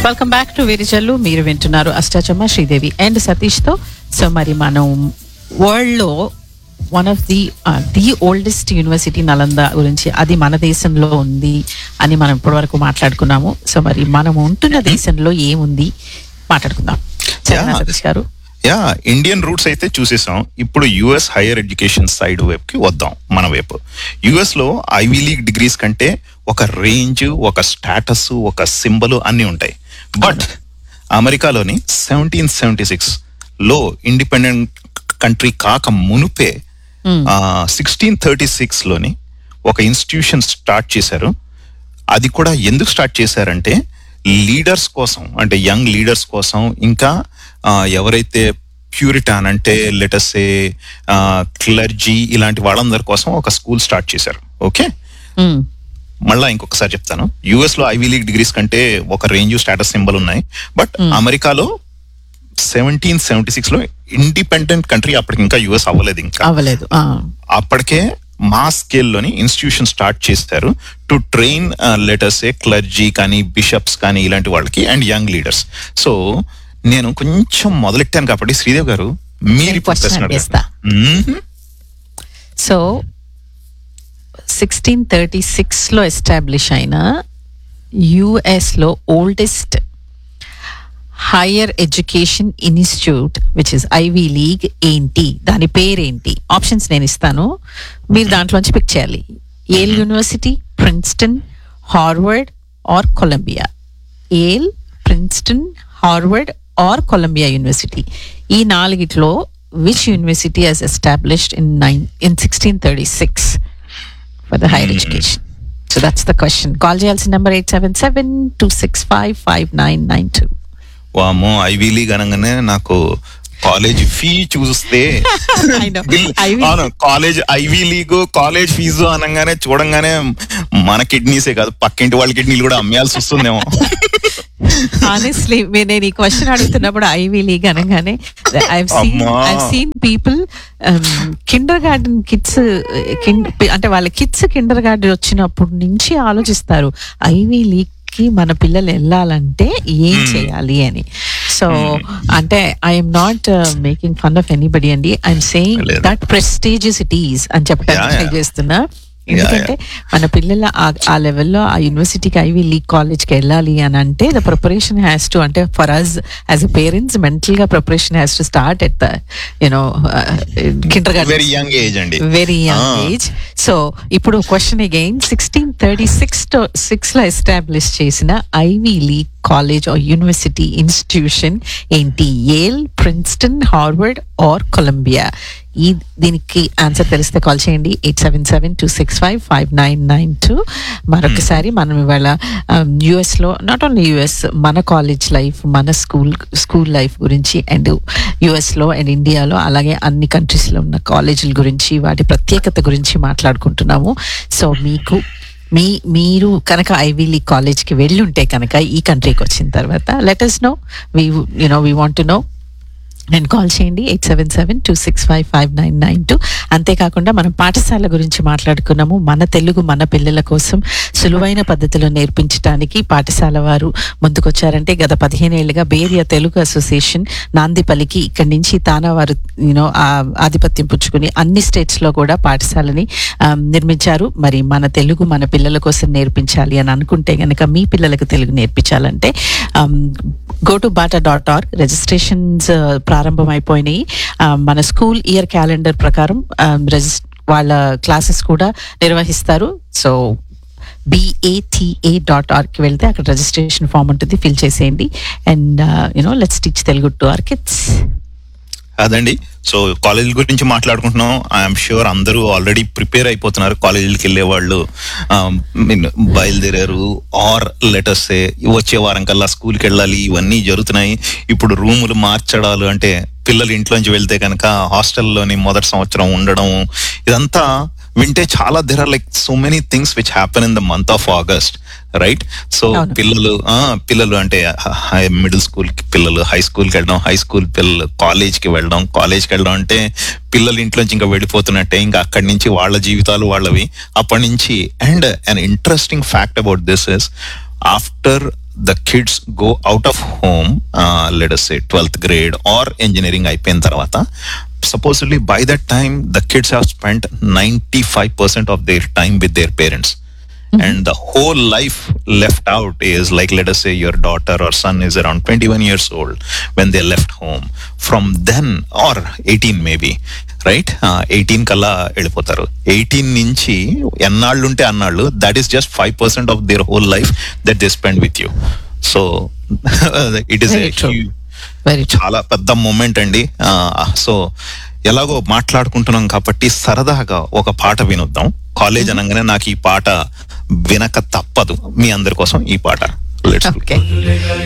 Welcome back to విరిజల్లు మీరు వింటున్నారు Ashta Chamma Sridevi and Satish తో సో మరి మనం వరల్డ్ లో one of the the oldest university Nalanda గురించి అది మన దేశంలో ఉంది అని మనం ఇప్పటివరకు మాట్లాడుకున్నాము సో మరి మనం ఉంటున్న దేశంలో ఏముంది మాట్లాడుకుందాం సరేనా Yeah. సతీష్ గారు యా ఇండియన్ రూట్స్ అయితే చూసేసాం ఇప్పుడు యుఎస్ హైయర్ ఎడ్యుకేషన్ సైడ్ వైపుకి వద్దాం మన వైపు యుఎస్ లో ఐవీ లీగ్ డిగ్రీస్ కంటే ఒక రేంజ్ ఒక స్టాటస్ ఒక సింబల్ అన్ని ఉంటాయి బట్ అమెరికాలోని సెవెంటీన్ సెవెంటీ సిక్స్ లో ఇండిపెండెంట్ కంట్రీ కాక మునుపే సిక్స్టీన్ థర్టీ సిక్స్ లోని ఒక ఇన్స్టిట్యూషన్ స్టార్ట్ చేశారు అది కూడా ఎందుకు స్టార్ట్ చేశారంటే లీడర్స్ కోసం అంటే యంగ్ లీడర్స్ కోసం ఇంకా ఆ, ఎవరైతే ప్యూరిటాన్ అంటే లెటసే క్లర్జీ ఇలాంటి వాళ్ళందరి కోసం ఒక స్కూల్ స్టార్ట్ చేశారు ఓకే మ్మ్. మళ్ళా ఇంకొకసారి చెప్తాను యుఎస్ లో ఐవీ లీగ్ డిగ్రీస్ కంటే ఒక రేంజ్ స్టాటస్ సింబల్ ఉన్నాయి బట్ అమెరికాలో సెవెంటీన్ సెవెంటీ సిక్స్ లో ఇండిపెండెంట్ కంట్రీ అప్పటికి ఇంకా యుఎస్ అవ్వలేదు ఇంకా అవ్వలేదు ఆ. అప్పటికే మా స్కేల్లోని ఇన్స్టిట్యూషన్ స్టార్ట్ చేస్తారు to train letters a clergy కానీ బిషప్స్ కానీ ఇలాంటి వాళ్ళకి అండ్ యంగ్ లీడర్స్ సో నేను కొంచెం మొదలెట్టాను కాబట్టి శ్రీదేవ్ గారు మీరు ఇప్పుడు question ప్రశ్న అడగండి. అడిగేస్తా. మ్మ్. సో సిక్స్టీన్ థర్టీ సిక్స్లో ఎస్టాబ్లిష్ అయిన యుఎస్లో oldest higher education institute which is Ivy League ఏంటి దాని పేరేంటి ఆప్షన్స్ నేను ఇస్తాను మీరు దాంట్లోంచి పిక్ చేయాలి Yale university Princeton Harvard or Columbia Yale Princeton Harvard or Columbia university ఈ నాలుగిట్లో which university has established in nine in sixteen thirty six for the higher education so that's the question call చేయాల్సిన number eight seven seven two six five five nine nine two వామ్మో Ivy League అనగానే నాకు college fee చూస్తే I know. బిల్- Ivy- అవును college Ivy League college fees అనగానే చూడంగానే మన కిడ్నీసే కాదు పక్కింటి వాళ్ళ కిడ్నీలు కూడా అమ్మేయాల్సి వస్తుందేమో ఆనెస్ట్లీ నేను ఈ క్వశ్చన్ అడుగుతున్నప్పుడు ఐవీ లీగ్ అనగానే ఐ సీన్ అమ్మా. I seen people kindergarten kids అంటే వాళ్ళ కిడ్స్ కిండర్ గార్డెన్ వచ్చినప్పటి నుంచి ఆలోచిస్తారు ఐవీ లీగ్ కి మన పిల్లలు వెళ్ళాలంటే ఏం చేయాలి అని సో అంటే I'm not making fun of anybody అండి ఐఎమ్ సేయింగ్ లేదు. దట్ ప్రెస్టీజియస్ ఇట్ ఈస్ అని చెప్పడానికి Yeah, ట్రై yeah. చేస్తున్నా ఎందుకంటే మన పిల్లల ఆ- ఆ లెవెల్లో ఆ యూనివర్సిటీకి ఐవీ లీగ్ కాలేజ్కి వెళ్ళాలి అని అంటే ద ప్రిపరేషన్ హ్యాస్ టు అంటే for us as a parents mental గా preparation has to start at the you know kinder very young age అండి very young Ah. Age so ఇప్పుడు question again sixteen thirty six six లో establish చేసిన Ivy League college or university institution ఏంటి Yale Princeton Harvard or Columbia ఈ దీనికి answer తెలిస్తే call చేయండి eight seven seven two six five five nine nine two మరొకసారి మనం ఇవాళ యుఎస్ లో నాట్ ఓన్లీ యుఎస్ మన కాలేజ్ లైఫ్ మన స్కూల్ స్కూల్ లైఫ్ గురించి అండ్ యుఎస్ లో అండ్ ఇండియాలో అలాగే అన్ని కంట్రీస్ లో ఉన్న కాలేజీల గురించి వాటి ప్రత్యేకత గురించి మాట్లాడుకుంటున్నాము సో మీకు మీ మీరు కనుక ఐవీ లీగ్ కాలేజ్కి వెళ్ళి ఉంటే కనుక ఈ కంట్రీకి వచ్చిన తర్వాత letters no we you know we want no నేను కాల్ చేయండి eight seven seven two six five five nine nine two అంతేకాకుండా మనం పాఠశాల గురించి మాట్లాడుకున్నాము మన తెలుగు మన పిల్లల కోసం సులువైన పద్ధతిలో నేర్పించడానికి పాఠశాల వారు ముందుకొచ్చారంటే గత పదిహేను ఏళ్ళుగా బేరియా తెలుగు అసోసియేషన్ నాందిపల్లికి ఇక్కడి నుంచి తానా వారు యూనో ఆధిపత్యం పుచ్చుకుని అన్ని స్టేట్స్ లో కూడా పాఠశాలని ఆ, నిర్మించారు మరి మన తెలుగు మన పిల్లల కోసం నేర్పించాలి అని అనుకుంటే గనక మీ పిల్లలకు తెలుగు నేర్పించాలంటే go to BATA dot org registrations ప్రారంభం అయిపోయినాయి ఆ, మన స్కూల్ ఇయర్ క్యాలెండర్ ప్రకారం రిజిస్ వాళ్ళ క్లాసెస్ కూడా నిర్వహిస్తారు సో బిఏటిఏ డాట్ ఆర్గ్కి వెళ్తే అక్కడ రిజిస్ట్రేషన్ ఫామ్ ఉంటుంది ఫిల్ చేసేయండి and you know let's teach Telugu to our kids అదండి సో కాలేజ్ గురించి మాట్లాడుకుంటున్నాం ఐఎమ్ షూర్ అందరూ ఆల్రెడీ ప్రిపేర్ అయిపోతున్నారు కాలేజీకి వెళ్ళే వాళ్ళు మీన్ బయలుదేరారు ఆర్ లెటర్స్ వచ్చే వారం కల్లా స్కూల్కి వెళ్ళాలి ఇవన్నీ జరుగుతున్నాయి ఇప్పుడు రూములు మార్చడాలు అంటే పిల్లలు ఇంట్లోంచి వెళ్తే కనుక హాస్టల్లోని మొదటి సంవత్సరం ఉండడం ఇదంతా వింటే చాలా there are like so many things which happen in the month of August right so అవును. పిల్లలు ఆ, పిల్లలు అంటే మిడిల్ స్కూల్ కి పిల్లలు హై స్కూల్ కి వెళ్ళడం హై స్కూల్ పిల్లలు కాలేజ్ కి వెళ్ళడం కాలేజ్ కి వెళ్ళడం అంటే పిల్లలు ఇంట్లోంచి ఇంకా వెళ్ళిపోతున్నట్టే ఇంకా అక్కడి నుంచి వాళ్ళ జీవితాలు వాళ్ళవి అప్పటి నుంచి and an interesting fact about this is after the kids go out of home let say twelfth grade or engineering అయిపోయిన తర్వాత supposedly by that time the kids have spend ninety five percent of their time with their parents and the whole life left out is like let us say your daughter or son is around 21 years old when they left home from then or 18 maybe right eighteen కల్లా వెళ్ళిపోతారు eighteen నుంచి ఎన్నాళ్ళు ఉంటే అన్నాళ్ళు that is just five percent of their whole life that they spend with you so it is Very true. Very చాలా పెద్ద moment అండి so ఎలాగో మాట్లాడుకుంటున్నాం కాబట్టి సరదాగా ఒక పాట వినొద్దాం కాలేజ్ అనగానే నాకు ఈ పాట వినక తప్పదు మీ అందరి కోసం ఈ పాట లెట్స్ ఓకే